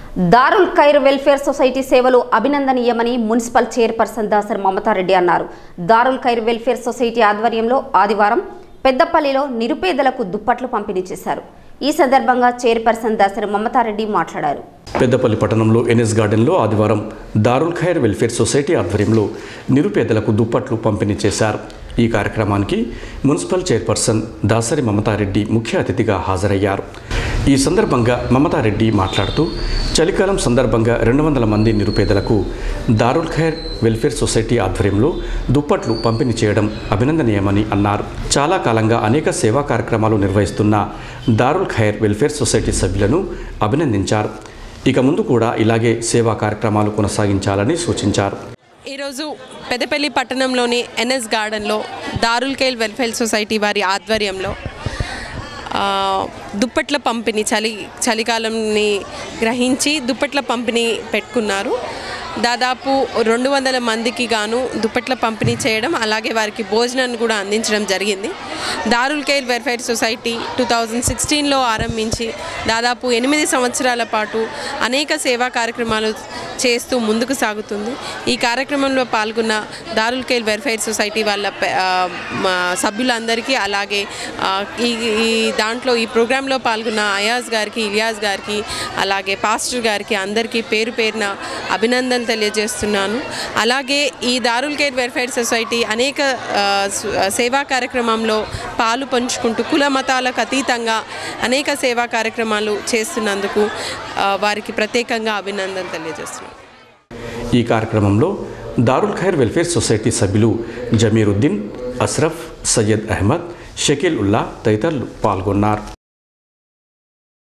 Darul Khair welfare society సేవలు అభినందనీయమని municipal chairperson Dasari Mamata Reddy అన్నారు దారుల్ ఖైర్ వెల్ఫేర్ సొసైటీ ఆధ్వర్యంలో ఆదివారం పెద్దపల్లిలో నిరుపేదలకు దుప్పట్లు పంపిణీ చేశారు ఈ సందర్భంగా చైర్పర్సన్ దాసరి మమతారెడ్డి మాట్లాడారు పెద్దపల్లి పట్టణంలో ఎన్ఎస్ గార్డెన్లో ఆదివారం దారుల్ ఖైర్ వెల్ఫేర్ సొసైటీ ఆధ్వర్యంలో నిరుపేదలకు దుప్పట్లు పంపిణీ చేశారు ఈ కార్యక్రమానికి మున్సిపల్ చైర్పర్సన్ దాసరి మమతారెడ్డి ముఖ్య అతిథిగా హాజరయ్యారు ఈ సందర్భంగా మమతారెడ్డి మాట్లాడుతూ చలికాలం సందర్భంగా రెండు వందల మంది నిరుపేదలకు దారుల్ ఖైర్ వెల్ఫేర్ సొసైటీ ఆధ్వర్యంలో దుప్పట్లు పంపిణీ చేయడం అభినందనీయమని అన్నారు చాలా కాలంగా అనేక సేవా కార్యక్రమాలు నిర్వహిస్తున్న దారుల్ ఖైర్ వెల్ఫేర్ సొసైటీ సభ్యులను అభినందించారు ఇక ముందు కూడా ఇలాగే సేవా కార్యక్రమాలు కొనసాగించాలని సూచించారు ఈరోజు పెద్దపల్లి పట్టణంలోని ఎన్ఎస్ గార్డెన్లో దారుల్ ఖైల్ వెల్ఫేర్ సొసైటీ వారి ఆధ్వర్యంలో ఆ, దుప్పట్ల పంపిణీ చలి చలికాలంని గ్రహించి దుప్పట్ల పంపిణీ పెట్టుకున్నారు దాదాపు రెండు వందల మందికి గాను దుప్పట్ల పంపిణీ చేయడం అలాగే వారికి భోజనాన్ని కూడా అందించడం జరిగింది Darul Khair welfare society two thousand సిక్స్టీన్లో ఆరంభించి దాదాపు ఎనిమిది సంవత్సరాల పాటు అనేక సేవా కార్యక్రమాలు చేస్తూ ముందుకు సాగుతుంది ఈ కార్యక్రమంలో పాల్గొన్న దారుల్ ఖైర్ వెల్ఫేర్ సొసైటీ వాళ్ళ పె- ఆ, మా సభ్యులందరికీ అలాగే ఆ, ఈ ఈ దాంట్లో ఈ ప్రోగ్రాంలో పాల్గొన్న అయాజ్ గారికి ఇలియాజ్ గారికి అలాగే పాస్టర్ గారికి అందరికీ పేరు పేరున అభినందనలు తెలియజేస్తున్నాను అలాగే ఈ దారుల్ ఖైర్ వెల్ఫేర్ సొసైటీ అనేక ఆ, సు- ఆ, సేవా కార్యక్రమంలో పాలు పంచుకుంటూ కుల మతాలకు అతీతంగా అనేక సేవా కార్యక్రమాలు చేస్తున్నందుకు ఆ, వారికి ప్రత్యేకంగా అభినందనలు తెలియజేస్తున్నాను ఈ కార్యక్రమంలో దారుల్ ఖైర్ వెల్ఫేర్ సొసైటీ సభ్యులు జమీరుద్దీన్ అస్రఫ్ సయ్యద్ అహ్మద్ షకీల్ ఉల్లా తదితరులు పాల్గొన్నారు